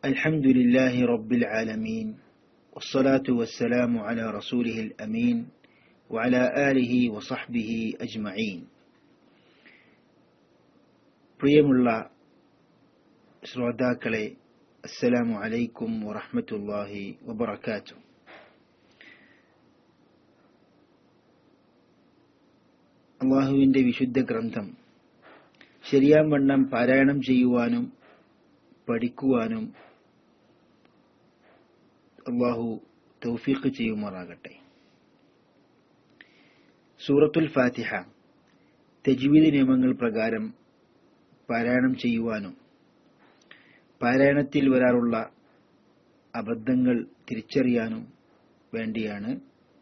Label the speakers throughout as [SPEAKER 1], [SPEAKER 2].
[SPEAKER 1] الحمد لله رب العالمين والصلاة والسلام على رسوله الأمين وعلى آله وصحبه أجمعين പ്രിയമുള്ള ശ്രോതാക്കളെ അസ്സലാമു അലൈക്കും വറഹ്മത്തുള്ളാഹി വബറകാതുഹു അള്ളാഹുവിന്റെ വിശുദ്ധ ഗ്രന്ഥം ശരിയാം വണ്ണം പാരായണം ചെയ്യുവാനും പഠിക്കുവാനും അള്ളാഹു തൗഫീഖ് ചെയ്യുമാറാകട്ടെ സൂറത്തുൽ ഫാത്തിഹ തജ്വീദ് നിയമങ്ങൾ പ്രകാരം പാരായണം ചെയ്യുവാനും പാരായണത്തിൽ വരാറുള്ള അബദ്ധങ്ങൾ തിരിച്ചറിയാനും വേണ്ടിയാണ്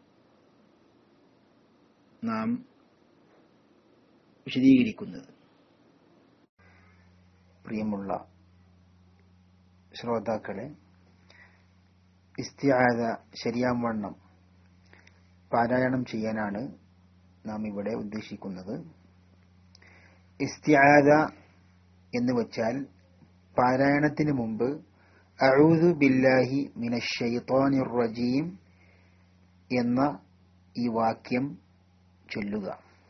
[SPEAKER 1] നാം വിശദീകരിക്കുന്നത്
[SPEAKER 2] പ്രിയമുള്ള ശ്രോതാക്കളെ ഇസ്തിയാത ശരിയാം വണ്ണം പാരായണം ചെയ്യാനാണ് നാം ഇവിടെ ഉദ്ദേശിക്കുന്നത് ഇസ്തിയാത എന്ന് വച്ചാൽ പാരായണത്തിന് മുമ്പ് അഊദു ബില്ലാഹി മിനശ്ശൈത്വാനിർ റജീം എന്ന ഈ വാക്യം ചൊല്ലുക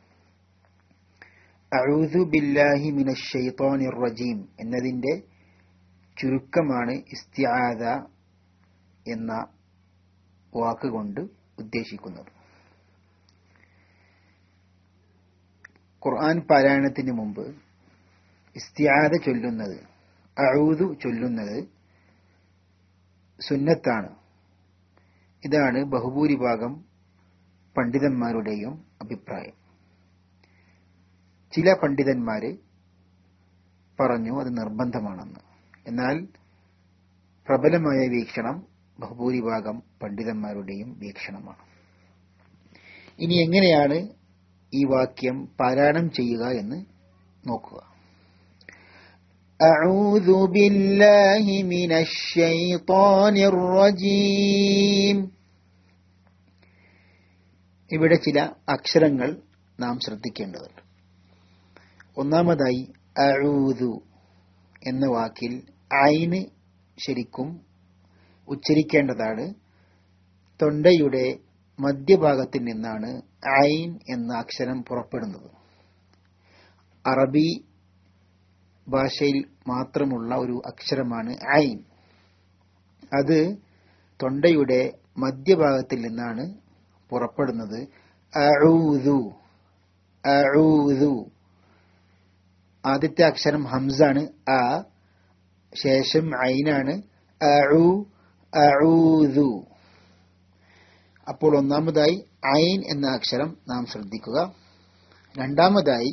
[SPEAKER 2] അഊദു ബില്ലാഹി മിനശ്ശൈത്വാനിർ റജീം എന്നതിന്റെ ചുരുക്കമാണ് ഇസ്തിആദ എന്ന വാക്കുകൊണ്ട് ഉദ്ദേശിക്കുന്നത് ഖുർആൻ പാരായണത്തിന് മുമ്പ് ഇസ്തിആദ ചൊല്ലുന്നത് അഊദു ചൊല്ലുന്നത് സുന്നത്താണ് ഇതാണ് ബഹുഭൂരിഭാഗം പണ്ഡിതന്മാരുടെയും അഭിപ്രായം ചില പണ്ഡിതന്മാര് പറഞ്ഞു അത് നിർബന്ധമാണെന്ന് എന്നാൽ പ്രബലമായ വീക്ഷണം ബഹുഭൂരിഭാഗം പണ്ഡിതന്മാരുടെയും വീക്ഷണമാണ് ഇനി എങ്ങനെയാണ് ഈ വാക്യം പാരായണം ചെയ്യുക എന്ന് നോക്കുക أعوذ بالله من الشيطان الرجيم ഇവിടെ ചില അക്ഷരങ്ങൾ നാം ശ്രദ്ധിക്കേണ്ടതുണ്ട് ഒന്നാമതായി അഴൂതു എന്ന വാക്കിൽ ഐന് ശരിക്കും ഉച്ചരിക്കേണ്ടതാണ് തൊണ്ടയുടെ മധ്യഭാഗത്തിൽ നിന്നാണ് ഐൻ എന്ന അക്ഷരം പുറപ്പെടുന്നത് അറബി ഭാഷയിൽ മാത്രമുള്ള ഒരു അക്ഷരമാണ് ഐൻ അത് തൊണ്ടയുടെ മധ്യഭാഗത്തിൽ നിന്നാണ് പുറപ്പെടുന്നത് അഊദു അഊദു ആദ്യത്തെ അക്ഷരം ഹംസാണ് അ ശേഷം ഐനാണ് അഊ അഊദു അപ്പോൾ ഒന്നാമതായി ഐൻ എന്ന അക്ഷരം നാം ശ്രദ്ധിക്കുക രണ്ടാമതായി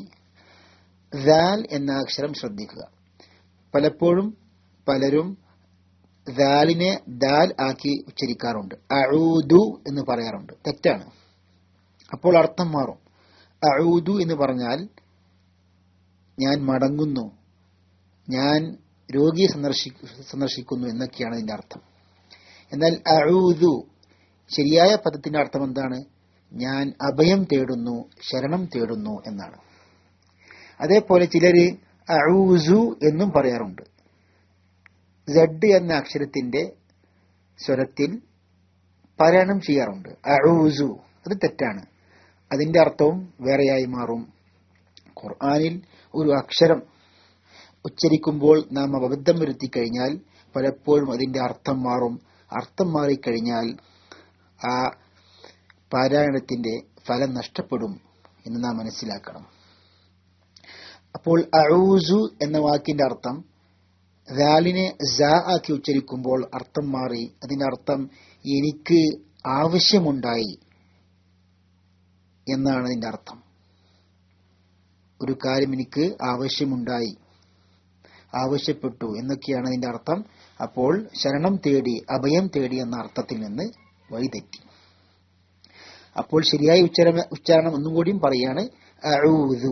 [SPEAKER 2] ദാൽ എന്ന അക്ഷരം ശ്രദ്ധിക്കുക പലപ്പോഴും പലരും ദാലിനെ ദാൽ ആക്കി ഉച്ചരിക്കാറുണ്ട് അഊദു എന്ന് പറയാറുണ്ട് തെറ്റാണ് അപ്പോൾ അർത്ഥം മാറും അഊദു എന്ന് പറഞ്ഞാൽ ഞാൻ മടങ്ങുന്നു ഞാൻ രോഗിയെ സന്ദർശി സന്ദർശിക്കുന്നു എന്നൊക്കെയാണ് അതിന്റെ അർത്ഥം എന്നാൽ അഊദു ശരിയായ പദത്തിന്റെ അർത്ഥം എന്താണ് ഞാൻ അഭയം തേടുന്നു ശരണം തേടുന്നു എന്നാണ് അതേപോലെ ചിലര് അഊസു എന്നും പറയാറുണ്ട് സെഡ് എന്ന അക്ഷരത്തിന്റെ സ്വരത്തിൽ പാരായണം ചെയ്യാറുണ്ട് അഊസു അത് തെറ്റാണ് അതിന്റെ അർത്ഥവും വേറെയായി മാറും ഖുർആനിൽ ഒരു അക്ഷരം ഉച്ചരിക്കുമ്പോൾ നാം അബദ്ധം വരുത്തി കഴിഞ്ഞാൽ പലപ്പോഴും അതിന്റെ അർത്ഥം മാറും അർത്ഥം മാറിക്കഴിഞ്ഞാൽ ആ പാരായണത്തിന്റെ ഫലം നഷ്ടപ്പെടും എന്ന് നാം മനസ്സിലാക്കണം അപ്പോൾ അഊസു എന്ന വാക്കിന്റെ അർത്ഥം ദാലിനെ സ ആക്കി ഉച്ചരിക്കുമ്പോൾ അർത്ഥം മാറി അതിന്റെ അർത്ഥം എനിക്ക് ആവശ്യമുണ്ടായി എന്നാണ് അതിന്റെ അർത്ഥം ഒരു കാര്യം എനിക്ക് ആവശ്യമുണ്ടായി ആവശ്യപ്പെട്ടു എന്നൊക്കെയാണ് അതിന്റെ അർത്ഥം അപ്പോൾ ശരണം തേടി അഭയം തേടി എന്ന അർത്ഥത്തിൽ നിന്ന് വഴിതെറ്റി അപ്പോൾ ശരിയായ ഉച്ചാരണ ഉച്ചാരണം ഒന്നും കൂടിയും പറയാണ് അഊദു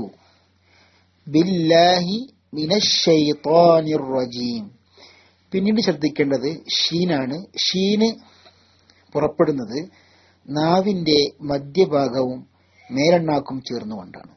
[SPEAKER 2] ബില്ലാഹി മിനശ്ശൈത്വാനിർ റജീം പിന്നീട് ശ്രദ്ധിക്കേണ്ടത് ഷീനാണ് ഷീന് പുറപ്പെടുന്നത് നാവിന്റെ മധ്യഭാഗവും മേലെണ്ണാക്കും ചേർന്നുകൊണ്ടാണ്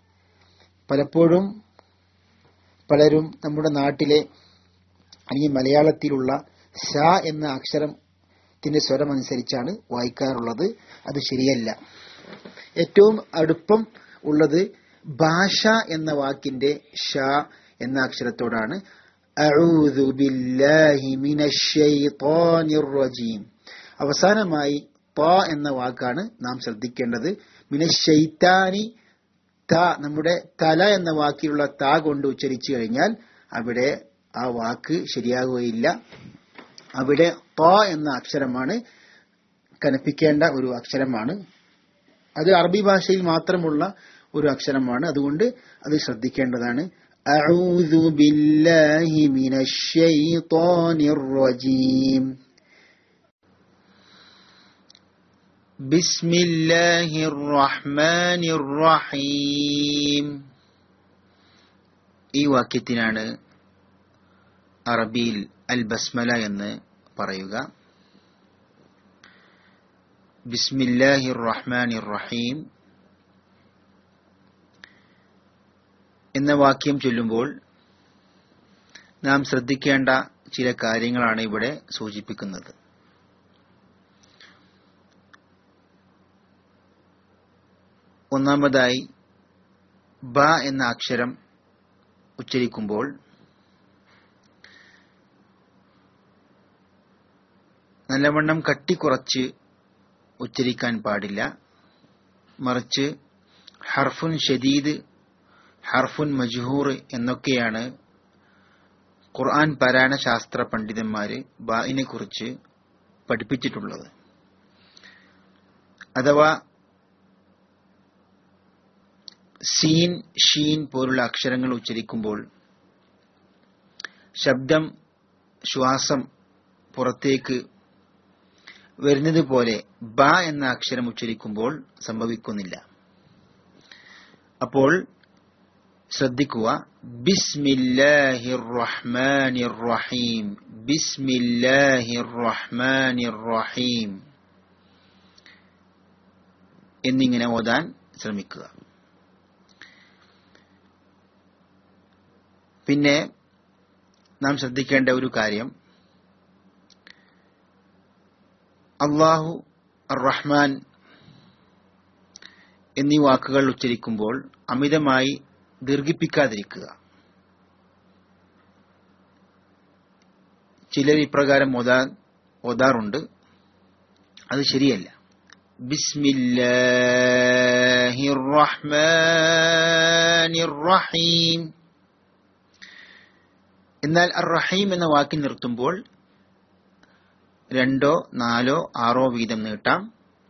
[SPEAKER 2] പലപ്പോഴും പലരും നമ്മുടെ നാട്ടിലെ അല്ലെങ്കിൽ മലയാളത്തിലുള്ള ഷ എന്ന അക്ഷരത്തിന്റെ സ്വരം അനുസരിച്ചാണ് വായിക്കാറുള്ളത് അത് ശരിയല്ല ഏറ്റവും അടുപ്പം ഉള്ളത് ഭാഷ എന്ന വാക്കിന്റെ ഷ എന്ന അക്ഷരത്തോടാണ് അഊദു ബില്ലാഹി മിനശ് ശൈത്വാനിർ റജീം അവസാനമായി ത എന്ന വാക്കാണ് നാം ശ്രദ്ധിക്കേണ്ടത് മിനശ് ശൈത്താനി ത നമ്മുടെ തല എന്ന വാക്കിലുള്ള ത കൊണ്ട് ഉച്ചരിച്ചു കഴിഞ്ഞാൽ അവിടെ ആ വാക്ക് ശരിയാകുകയില്ല അവിടെ ത എന്ന അക്ഷരമാണ് കനപ്പിക്കേണ്ട ഒരു അക്ഷരമാണ് അത് അറബി ഭാഷയിൽ മാത്രമുള്ള ഒരു അക്ഷരമാണ് അതുകൊണ്ട് അത് ശ്രദ്ധിക്കേണ്ടതാണ് أعوذ بالله من الشيطان الرجيم
[SPEAKER 1] بسم الله الرحمن الرحيم ഈ വാക്യത്തിനാണ് അറബിയിൽ അൽ ബസ്മല എന്ന് പറയുക ബിസ്മില്ലാഹിർ റഹ്മാനിർ റഹീം എന്ന വാക്യം ചൊല്ലുമ്പോൾ നാം ശ്രദ്ധിക്കേണ്ട ചില കാര്യങ്ങളാണ് ഇവിടെ സൂചിപ്പിക്കുന്നത് ഒന്നാമതായി ബ എന്ന അക്ഷരം ഉച്ചരിക്കുമ്പോൾ നല്ലവണ്ണം കട്ടിക്കുറച്ച് ഉച്ചരിക്കാൻ പാടില്ല മറിച്ച് ഹർഫുൻ ഷദീദ് ഹർഫുൻ മജ്ഹൂർ എന്നൊക്കെയാണ് ഖുർആൻ പാരായണ ശാസ്ത്ര പണ്ഡിതന്മാര് ബായിനെ കുറിച്ച് പഠിപ്പിച്ചിട്ടുള്ളത് അഥവാ സീൻ ഷീൻ പോലുള്ള അക്ഷരങ്ങൾ ഉച്ചരിക്കുമ്പോൾ ശബ്ദം ശ്വാസം പുറത്തേക്ക് വരുന്നത് പോലെ ബ എന്ന അക്ഷരം ഉച്ചരിക്കുമ്പോൾ സംഭവിക്കുന്നില്ല അപ്പോൾ ശ്രദ്ധിക്കുക ബിസ്മില്ലാഹിർ റഹ്മാനിർ റഹീം ബിസ്മില്ലാഹിർ റഹ്മാനിർ റഹീം എന്നിങ്ങനെ ഓതാൻ ശ്രമിക്കുക പിന്നെ നാം ശ്രദ്ധിക്കേണ്ട ഒരു കാര്യം അള്ളാഹു റഹ്മാൻ എന്നീ വാക്കുകൾ ഉച്ചരിക്കുമ്പോൾ അമിതമായി ദീർഘിപ്പിക്കാതിരിക്കുക ചിലർ ഇപ്രകാരം ഓതാ ഓതാറുണ്ട് അത് ശരിയല്ല ബിസ്മില്ലാഹിർ റഹ്മാനിർ റഹീം എന്നാൽ അർ റഹീം എന്ന വാക്കിൽ നിർത്തുമ്പോൾ രണ്ടോ നാലോ ആറോ വീതം നീട്ടാം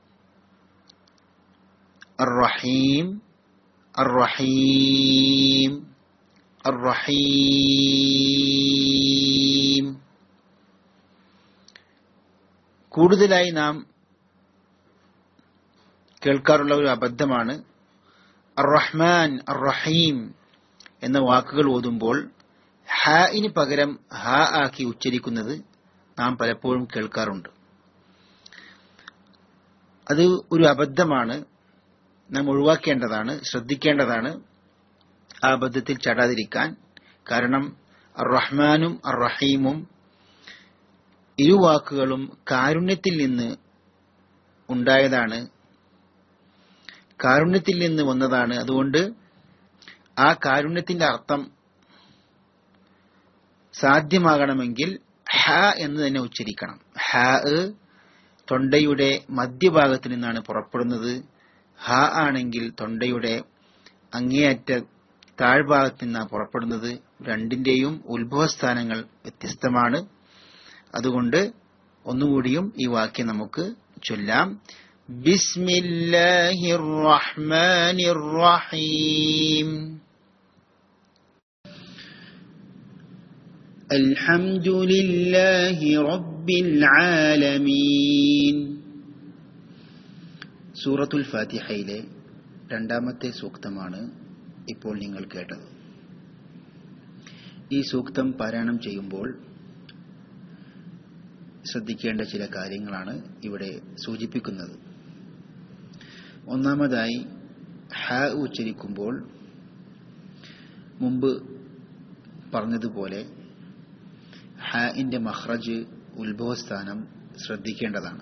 [SPEAKER 1] അർ റഹീം അർ റഹീം അർ റഹീം കൂടുതലായി നാം കേൾക്കാറുള്ള ഒരു അബദ്ധമാണ് അർ റഹ്മാൻ അർ റഹീം എന്ന വാക്കുകൾ ഓതുമ്പോൾ ഹാഇന് പകരം ഹ ആക്കി ഉച്ചരിക്കുന്നത് നാം പലപ്പോഴും കേൾക്കാറുണ്ട് അത് ഒരു അബദ്ധമാണ് നാം ഒഴിവാക്കേണ്ടതാണ് ശ്രദ്ധിക്കേണ്ടതാണ് ആ അബദ്ധത്തിൽ ചടാതിരിക്കാൻ കാരണം റഹ്മാനും റഹീമും ഇരു വാക്കുകളും കാരുണ്യത്തിൽ നിന്ന് ഉണ്ടായതാണ് കാരുണ്യത്തിൽ നിന്ന് വന്നതാണ് അതുകൊണ്ട് ആ കാരുണ്യത്തിന്റെ അർത്ഥം സാധ്യമാകണമെങ്കിൽ ഹ എന്ന് തന്നെ ഉച്ചരിക്കണം ഹ തൊണ്ടയുടെ മധ്യഭാഗത്ത് നിന്നാണ് പുറപ്പെടുന്നത് ഹ ആണെങ്കിൽ തൊണ്ടയുടെ അങ്ങേയറ്റ താഴ്ഭാഗത്ത് നിന്നാണ് പുറപ്പെടുന്നത് രണ്ടിന്റെയും ഉത്ഭവസ്ഥാനങ്ങൾ വ്യത്യസ്തമാണ് അതുകൊണ്ട് ഒന്നുകൂടിയും ഈ വാക്യം നമുക്ക് ചൊല്ലാം ബിസ്മില്ലാഹിർ റഹ്മാനിർ റഹീം الحمد لله رب العالمين സൂറത്തുൽ ഫാത്തിഹയിലെ രണ്ടാമത്തെ സൂക്തമാണ് ഇപ്പോൾ നിങ്ങൾ കേട്ടത് ഈ സൂക്തം പാരായണം ചെയ്യുമ്പോൾ ശ്രദ്ധിക്കേണ്ട ചില കാര്യങ്ങളാണ് ഇവിടെ സൂചിപ്പിക്കുന്നത് ഒന്നാമതായി ഹ ഉച്ചരിക്കുമ്പോൾ മുമ്പ് പറഞ്ഞതുപോലെ ഹാഇന്റെ മഹ്റജ് ഉത്ഭവസ്ഥാനം ശ്രദ്ധിക്കേണ്ടതാണ്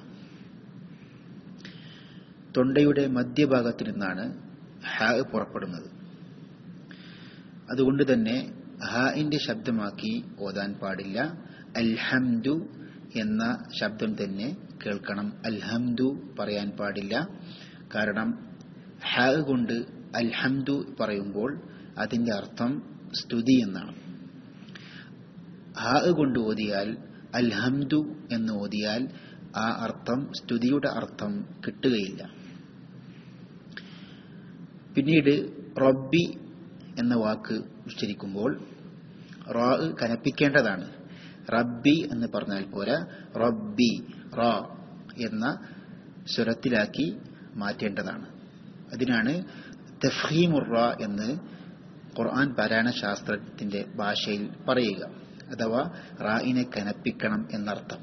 [SPEAKER 1] തൊണ്ടയുടെ മധ്യഭാഗത്ത് നിന്നാണ് ഹ പുറപ്പെടുന്നത് അതുകൊണ്ട് തന്നെ ഹാഇന്റെ ശബ്ദമാക്കി ഓതാൻ പാടില്ല അൽഹംദു എന്ന ശബ്ദം തന്നെ കേൾക്കണം അൽഹംദു പറയാൻ പാടില്ല കാരണം ഹ കൊണ്ട് അൽഹംദു പറയുമ്പോൾ അതിന്റെ അർത്ഥം സ്തുതി എന്നാണ് ഹ കൊണ്ട് ഓതിയാൽ അൽഹംദു എന്ന് ഓതിയാൽ ആ അർത്ഥം സ്തുതിയുടെ അർത്ഥം കിട്ടുകയില്ല പിന്നീട് റബ്ബി എന്ന വാക്ക് ഉച്ചരിക്കുമ്പോൾ റാ കനപ്പിക്കേണ്ടതാണ് റബ്ബി എന്ന് പറഞ്ഞാൽ പോരാ റബ്ബി റാ എന്ന സ്വരത്തിലാക്കി മാറ്റേണ്ടതാണ് അതിനാണ് തഫീമുറ എന്ന് ഖുർആൻ പാരായണ ശാസ്ത്രത്തിന്റെ ഭാഷയിൽ പറയുക അഥവാ റായിനെ കനപ്പിക്കണം എന്നർത്ഥം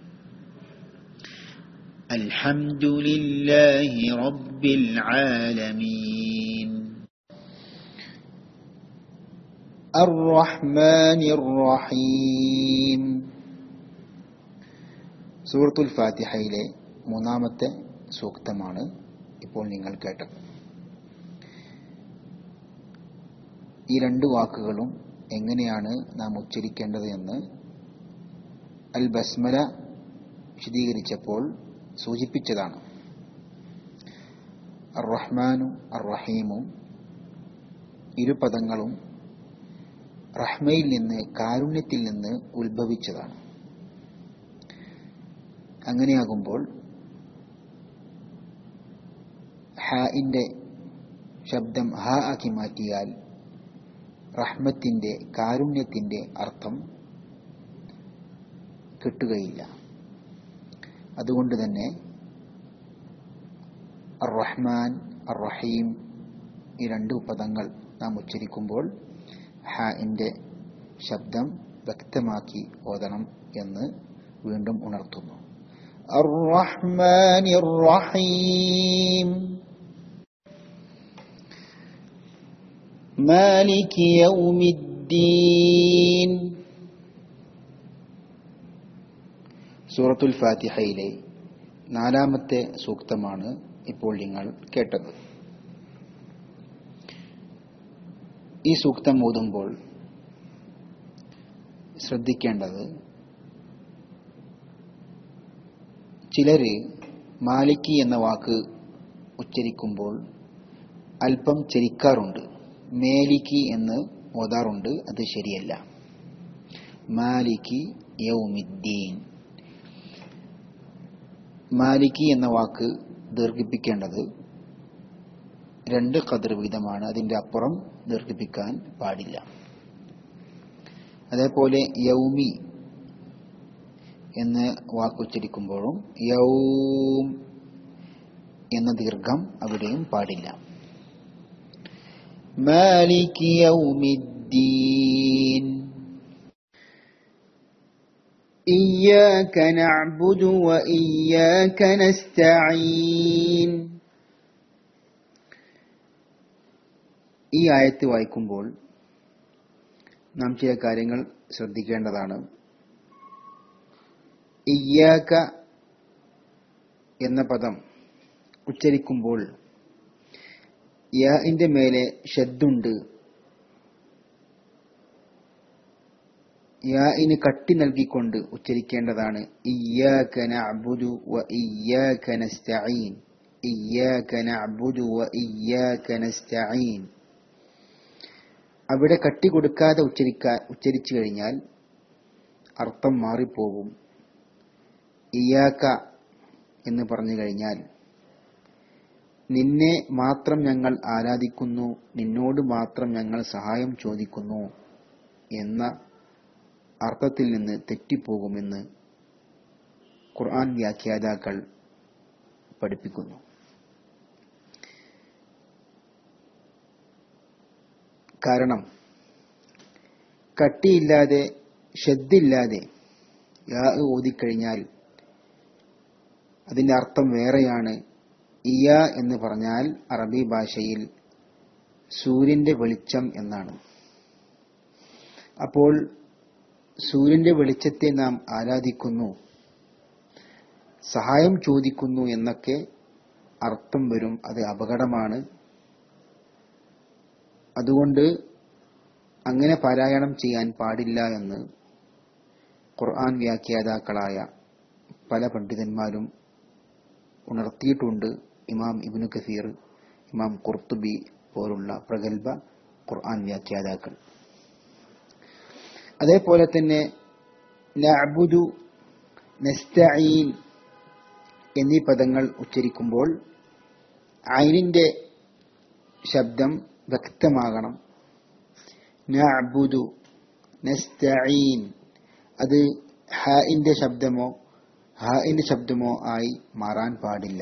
[SPEAKER 1] അൽഹംദുലില്ലാഹി റബ്ബിൽ ആലമീൻ
[SPEAKER 2] الرحمن الرحيم സൂറത്തുൽ ഫാത്തിഹയിലെ മൂന്നാമത്തെ സൂക്തമാണ് ഇപ്പോൾ നിങ്ങൾ കേട്ടത് ഈ രണ്ട് വാക്കുകളും എങ്ങനെയാണ് നാം ഉച്ചരിക്കേണ്ടത് എന്ന് അൽ ബസ്മല വിശദീകരിച്ചപ്പോൾ സൂചിപ്പിച്ചതാണ് അർ റഹ്മാനും അർ റഹീമും ഇരു പദങ്ങളും റഹ്മയിൽ നിന്ന് കാരുണ്യത്തിൽ നിന്ന് ഉത്ഭവിച്ചതാണ് അങ്ങനെയാകുമ്പോൾ ഹാഇന്റെ ശബ്ദം ഹ ആക്കി മാറ്റിയാൽ റഹ്മത്തിന്റെ കാരുണ്യത്തിന്റെ അർത്ഥം കിട്ടുകയില്ല അതുകൊണ്ട് തന്നെ അർ റഹ്മാൻ അർ റഹീം ഈ രണ്ട് പദങ്ങൾ നാം ഉച്ചരിക്കുമ്പോൾ ഹാഇന്റെ ശബ്ദം വ്യക്തമാക്കി ഓതണം എന്ന് വീണ്ടും ഉണർത്തുന്നു الرحمن الرحيم مالك يوم الدين സൂറത്തുൽ ഫാത്തിഹയിലെ നാലാമത്തെ സൂക്തമാണ് ഇപ്പോൾ നിങ്ങൾ കേട്ടത് ഈ സൂക്തം ഓതുമ്പോൾ ശ്രദ്ധിക്കേണ്ടത് ചിലര് മാലിക്കി എന്ന വാക്ക് ഉച്ചരിക്കുമ്പോൾ അല്പം ചരിക്കാറുണ്ട് മേലിക്കി എന്ന് ഓതാറുണ്ട് അത് ശരിയല്ല മാലിക്കി യൗമിദ്ദീൻ മാലിക്കി എന്ന വാക്ക് ദീർഘിപ്പിക്കേണ്ടത് രണ്ട് കതിർ വീതമാണ് അതിന്റെ അപ്പുറം ദീർഘിപ്പിക്കാൻ പാടില്ല അതേപോലെ യൗമി എന്ന് വാക്കുച്ചരിക്കുമ്പോഴും യൗം എന്ന ദീർഘം അവിടെയും പാടില്ല മാലിക് യൗമിദ്ദീൻ إياك نعبد وإياك نستعين ഈ ആയത്ത് വായിക്കുമ്പോൾ നാം ചില കാര്യങ്ങൾ ശ്രദ്ധിക്കേണ്ടതാണ് ഇയ്യാക്ക എന്ന പദം ഉച്ചരിക്കുമ്പോൾ യാഇന്റെ മേലെ ഷദ്ദുണ്ട് യാഇന് കട്ടി നൽകിക്കൊണ്ട് ഉച്ചരിക്കേണ്ടതാണ് ഇയ്യാക നഅ്ബുദു വ ഇയ്യാക നസ്തഈൻ ഇയ്യാക നഅ്ബുദു വ ഇയ്യാക നസ്തഈൻ അവിടെ കട്ടി കൊടുക്കാതെ ഉച്ചരിക്കാൻ ഉച്ചരിച്ചു കഴിഞ്ഞാൽ അർത്ഥം മാറിപ്പോകും ഇയാക്ക എന്ന് പറഞ്ഞു കഴിഞ്ഞാൽ നിന്നെ മാത്രം ഞങ്ങൾ ആരാധിക്കുന്നു നിന്നോട് മാത്രം ഞങ്ങൾ സഹായം ചോദിക്കുന്നു എന്ന അർത്ഥത്തിൽ നിന്ന് തെറ്റിപ്പോകുമെന്ന് ഖുർആൻ വ്യാഖ്യാതാക്കൾ പഠിപ്പിക്കുന്നു കാരണം കട്ടിയില്ലാതെ ഷദ്ദില്ലാതെ യാ ഓതിക്കഴിഞ്ഞാൽ അതിന്റെ അർത്ഥം വേറെയാണ് ഇയ എന്ന് പറഞ്ഞാൽ അറബി ഭാഷയിൽ സൂര്യന്റെ വെളിച്ചം എന്നാണ് അപ്പോൾ സൂര്യന്റെ വെളിച്ചത്തെ നാം ആരാധിക്കുന്നു സഹായം ചോദിക്കുന്നു എന്നൊക്കെ അർത്ഥം വരും അത് അപകടമാണ് അതുകൊണ്ട് അങ്ങനെ പാരായണം ചെയ്യാൻ പാടില്ല എന്ന് ഖുർആൻ വ്യാഖ്യാതാക്കളായ പല പണ്ഡിതന്മാരും ഉണർത്തിയിട്ടുണ്ട് ഇമാം ഇബ്നു കസീർ ഇമാം ഖുർത്തുബി പോലുള്ള പ്രഗത്ഭ ഖുർആൻ വ്യാഖ്യാതാക്കൾ അതേപോലെ തന്നെ നഅബുദു നസ്തഈൻ എന്നീ പദങ്ങൾ ഉച്ചരിക്കുമ്പോൾ ഐനിന്റെ ശബ്ദം വ്യക്തമാകണം നഅബുദു നസ്തഈൻ അത് ഹാഇന്റെ ശബ്ദമോ ഹാഇന്റെ ശബ്ദമോ ആയി മാറാൻ പാടില്ല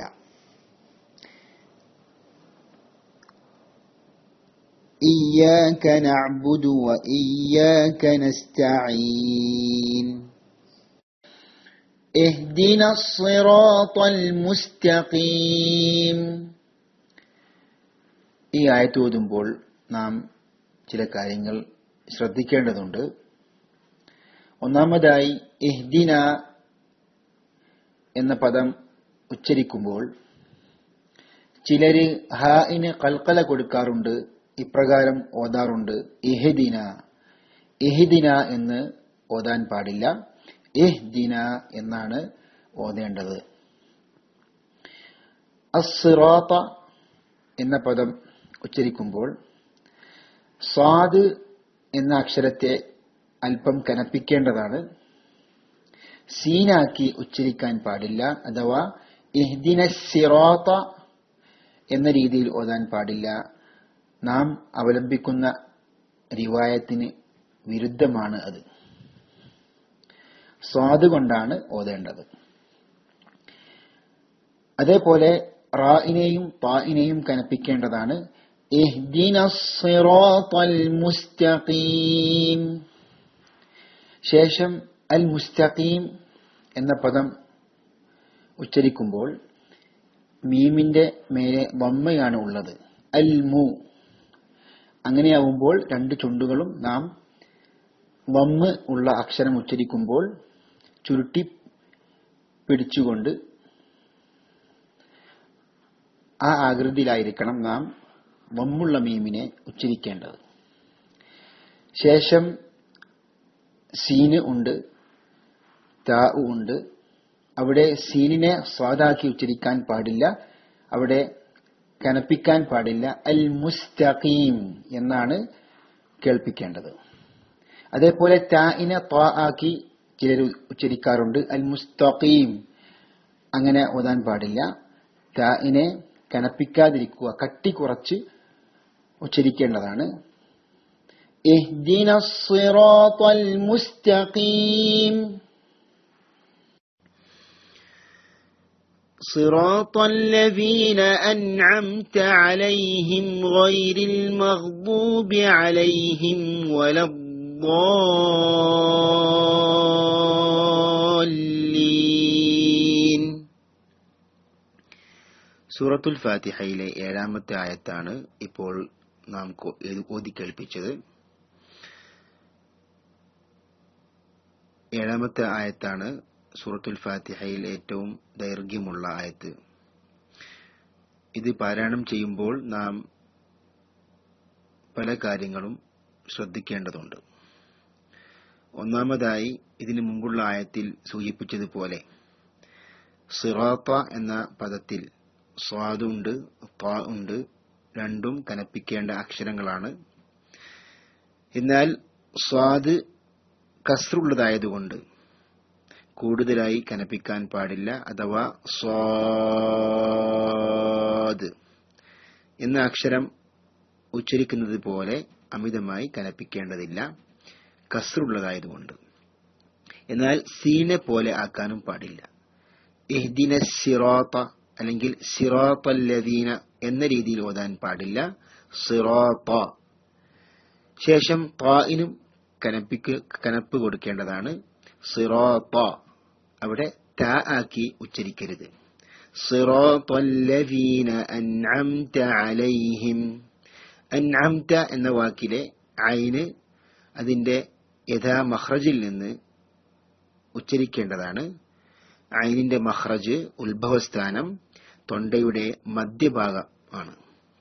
[SPEAKER 2] إياك نعبد وإياك نستعين اهدنا الصراط المستقيم ഈ ആയത്ത് ഓതുമ്പോൾ നാം ചില കാര്യങ്ങൾ ശ്രദ്ധിക്കേണ്ടതുണ്ട് ഒന്നാമതായി ഇഹ്ദിന എന്ന പദം ഉച്ചരിക്കുമ്പോൾ ചിലര് ഹാഇന് കൽക്കല കൊടുക്കാറുണ്ട് ഇപ്രകാരം ഓതാറുണ്ട് ഇഹദിന ഇഹദിന എന്ന് ഓതാൻ പാടില്ല ഇഹ്ദിന എന്നാണ് ഓതേണ്ടത് അസ്റാത്ത എന്ന പദം ഉച്ചരിക്കുമ്പോൾ സ്വാദ് എന്ന അക്ഷരത്തെ അല്പം കനപ്പിക്കേണ്ടതാണ് സീനാക്കി ഉച്ചരിക്കാൻ പാടില്ല അഥവാ ഇഹ്ദിന സിറാത്ത എന്ന രീതിയിൽ ഓതാൻ പാടില്ല നാം അവലംബിക്കുന്ന റിവായത്തിന് വിരുദ്ധമാണ് അത് സ്വാദ് കൊണ്ടാണ് ഓതേണ്ടത് അതേപോലെ റായിനെയും പായിനെയും കനപ്പിക്കേണ്ടതാണ് മുസ്തഖീം ശേഷം അൽ മുസ്തഖീം എന്ന പദം ഉച്ചരിക്കുമ്പോൾ മീമിന്റെ മേലെ വമ്മയാണ് ഉള്ളത് അൽ മു അങ്ങനെയാവുമ്പോൾ രണ്ട് ചുണ്ടുകളും നാം വമ്മ് ഉള്ള അക്ഷരം ഉച്ചരിക്കുമ്പോൾ ചുരുട്ടി പിടിച്ചുകൊണ്ട് ആ ആകൃതിയിലായിരിക്കണം നാം വമ്മുള്ള മീമിനെ ഉച്ചരിക്കേണ്ടത് ശേഷം സീന് ഉണ്ട് താ ഉണ്ട് അവിടെ സീനിനെ സ്വാദാക്കി ഉച്ചരിക്കാൻ പാടില്ല അവിടെ കനപ്പിക്കാൻ പാടില്ല അൽ മുസ്തഖീം എന്നാണ് കേൾപ്പിക്കേണ്ടത് അതേപോലെ താഇനെ ത്വാ ആക്കി ചിലർ ഉച്ചരിക്കാറുണ്ട് അൽ മുസ്തഖീം അങ്ങനെ ഓതാൻ പാടില്ല താഇനെ കനപ്പിക്കാതിരിക്കുക കട്ടി കുറച്ച് ഉച്ചരിക്കേണ്ടതാണ് اهدنا الصراط المستقيم صراط الذين أنعمت عليهم غير المغضوب عليهم ولا الضالين സൂറത്തുൽ ഫാത്തിഹയിലെ ഏഴാമത്തെ ആയത്താണ് ഇപ്പോൾ നാം കൊ- ഏത് ഓതി കേൾപ്പിച്ചത് ഏഴാമത്തെ ആയത്താണ് സൂറത്തുൽ ഫാത്തിഹയിൽ ഏറ്റവും ദൈർഘ്യമുള്ള ആയത്ത് ഇത് പാരായണം ചെയ്യുമ്പോൾ നാം പല കാര്യങ്ങളും ശ്രദ്ധിക്കേണ്ടതുണ്ട് ഒന്നാമതായി ഇതിനു മുമ്പുള്ള ആയത്തിൽ സൂചിപ്പിച്ചതുപോലെ സിറാത്ത എന്ന പദത്തിൽ സ്വാദുണ്ട് ത്വാ ഉണ്ട് രണ്ടും കനപ്പിക്കേണ്ട അക്ഷരങ്ങളാണ് എന്നാൽ സ്വാദ് കസ്റുള്ളതായതുകൊണ്ട് കൂടുതലായി കനപ്പിക്കാൻ പാടില്ല അഥവാ സ്വാദ് എന്ന അക്ഷരം ഉച്ചരിക്കുന്നത് പോലെ അമിതമായി കനപ്പിക്കേണ്ടതില്ല കസ്റുള്ളതായതുകൊണ്ട് എന്നാൽ സീനെ പോലെ ആക്കാനും പാടില്ല ഇഹ്ദിന സിറാത്ത അല്ലെങ്കിൽ സിറാത്തല്ലദീന എന്ന രീതിയിൽ ഓതാൻ പാടില്ല സിറാത്ത ശേഷം തായിനും കനപ്പിക്ക് കനപ്പ് കൊടുക്കേണ്ടതാണ് സിറാത്ത അവിടെ ത ആക്കി ഉച്ചരിക്കരുത് സിറാത്തല്ലദീന അൻഅംത അലൈഹിം അൻഅംത എന്ന വാക്കിലെ ഐന് അതിന്റെ യഥാ മഹ്റജിൽ നിന്ന് ഉച്ചരിക്കേണ്ടതാണ്
[SPEAKER 1] ഐനിന്റെ മഹ്റജ് ഉത്ഭവസ്ഥാനം തൊണ്ടയുടെ മധ്യഭാഗം ആണ്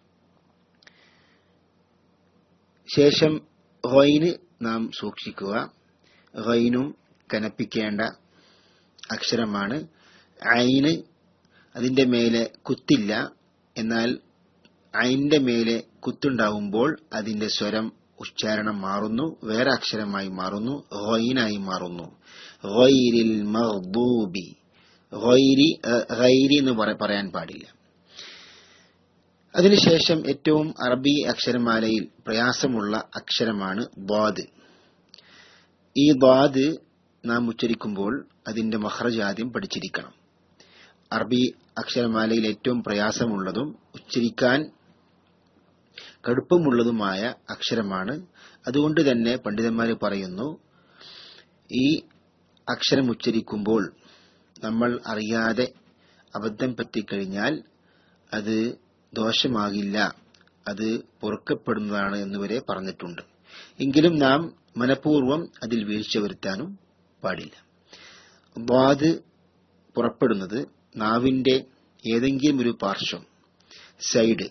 [SPEAKER 1] ശേഷം ഗൈന് നാം സൂക്ഷിക്കുക ഗൈനും കനപ്പിക്കേണ്ട അക്ഷരമാണ് ഐന് അതിന്റെ മേലെ കുത്തില്ല എന്നാൽ ഐന്റെ മേലെ കുത്തുണ്ടാവുമ്പോൾ അതിന്റെ സ്വരം ഉച്ചാരണം മാറുന്നു വേറെ അക്ഷരമായി മാറുന്നു ഗൈനായി മാറുന്നു ഗൈരിൽ മഗ്ദൂബി ഗൈരി ഏഹ്, ഗൈരി എന്ന് പറ- പറയാൻ പാടില്ല അതിനുശേഷം ഏറ്റവും അറബി അക്ഷരമാലയിൽ പ്രയാസമുള്ള അക്ഷരമാണ് ദ്വാദ് ഈ ദ്വാദ് നാം ഉച്ചരിക്കുമ്പോൾ അതിന്റെ മഹ്റജ് ആദ്യം പഠിച്ചിരിക്കണം അറബി അക്ഷരമാലയിൽ ഏറ്റവും പ്രയാസമുള്ളതും ഉച്ചരിക്കാൻ കടുപ്പമുള്ളതുമായ അക്ഷരമാണ് അതുകൊണ്ട് തന്നെ പണ്ഡിതന്മാർ പറയുന്നു ഈ അക്ഷരം ഉച്ചരിക്കുമ്പോൾ നമ്മൾ അറിയാതെ അബദ്ധം പറ്റിക്കഴിഞ്ഞാൽ അത് ദോഷമാകില്ല അത് പൊറുക്കപ്പെടുന്നതാണ് എന്നുവരെ പറഞ്ഞിട്ടുണ്ട് എങ്കിലും നാം മനഃപൂർവ്വം അതിൽ വീഴ്ച വരുത്താനും പാടില്ല വാത് പുറപ്പെടുന്നത് നാവിന്റെ ഏതെങ്കിലും ഒരു പാർശ്വം സൈഡ്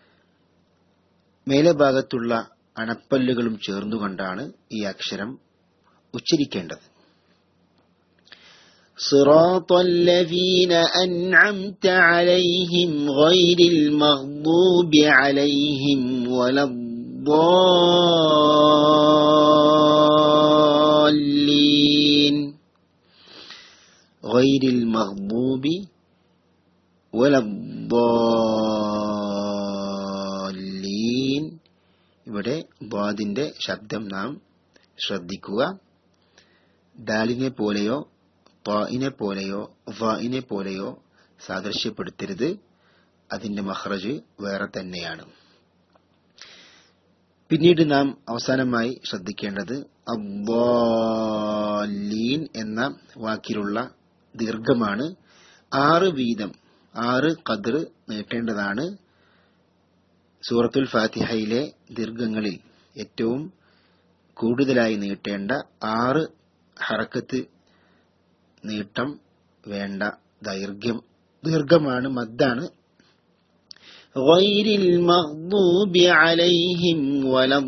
[SPEAKER 1] മേലെ ഭാഗത്തുള്ള അണപ്പല്ലുകളും ചേർന്നുകൊണ്ടാണ് ഈ അക്ഷരം ഉച്ചരിക്കേണ്ടത് صراط الذين أنعمت عليهم غير المغضوب عليهم ولا الضالين غير المغضوب ولا الضالين ഇവിടെ ബാദിന്റെ ശബ്ദം നാം ശ്രദ്ധിക്കുക ദാലിനെ പോലെയോ ത്വാഇനെ പോലെയോ വാഇനെ പോലെയോ സാദൃശ്യപ്പെടുത്തരുത് അതിന്റെ മഹ്റജ് വേറെ തന്നെയാണ് പിന്നീട് നാം അവസാനമായി ശ്രദ്ധിക്കേണ്ടത് അബ്ബാലീൻ എന്ന വാക്കിലുള്ള ദീർഘമാണ് ആറ് വീതം ആറ് കതിർ നീട്ടേണ്ടതാണ് സൂറത്തുൽ ഫാത്തിഹയിലെ ദീർഘങ്ങളിൽ ഏറ്റവും കൂടുതലായി നീട്ടേണ്ട ആറ് ഹറക്കത്ത് നീട്ടം വേണ്ട ദൈർഘ്യം ദീർഘമാണ് മദ്ദാണ് غير المغضوب عليهم ولا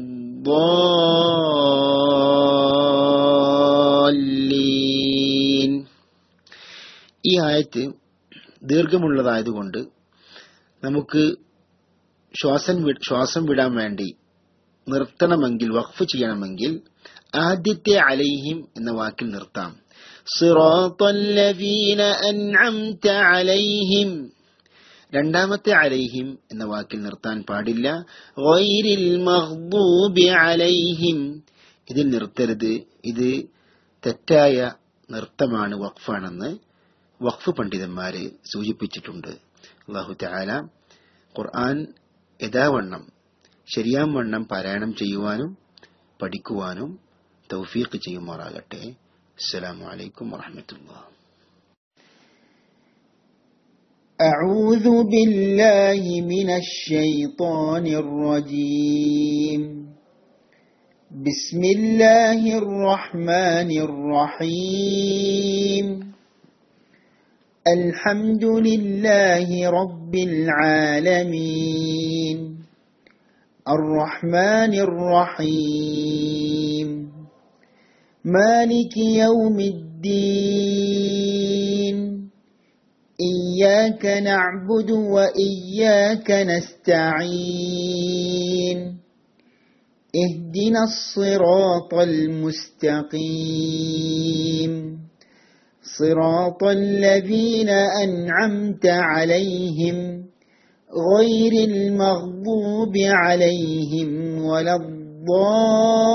[SPEAKER 1] الضالين ഈ ആയത്ത് ദീർഘമുള്ളതായതുകൊണ്ട് നമുക്ക് ശ്വാസം വി- ശ്വാസം വിടാൻ വേണ്ടി നിർത്തണമെങ്കിൽ വഖഫ് ചെയ്യണമെങ്കിൽ ആദ്യത്തെ അലൈഹിം എന്ന വാക്കിൽ നിർത്താം صراط الذين أنعمت عليهم രണ്ടാമത്തെ അലൈഹിം എന്ന വാക്കിൽ നിർത്താൻ പാടില്ല ഗൈരിൽ മഗ്ദൂബി അലൈഹിം ഇതിൽ നിർത്തരുത് ഇത് തെറ്റായ നൃത്തമാണ് വഖഫാണെന്ന് വഖഫ് പണ്ഡിതന്മാര് സൂചിപ്പിച്ചിട്ടുണ്ട് അള്ളാഹു തആല ഖുർആൻ യഥാവണ്ണം ശരിയാം വണ്ണം പാരായണം ചെയ്യുവാനും പഠിക്കുവാനും തൗഫീഖ് ചെയ്യുമാറാകട്ടെ അസ്സലാമു അലൈക്കും വറഹ്മത്തുള്ളാഹി
[SPEAKER 2] أعوذ بالله من الشيطان الرجيم بسم الله الرحمن الرحيم الحمد لله رب العالمين الرحمن الرحيم مالك يوم الدين إياك نعبد وإياك نستعين اهدنا الصراط المستقيم صراط الذين أنعمت عليهم غير المغضوب عليهم ولا الضالين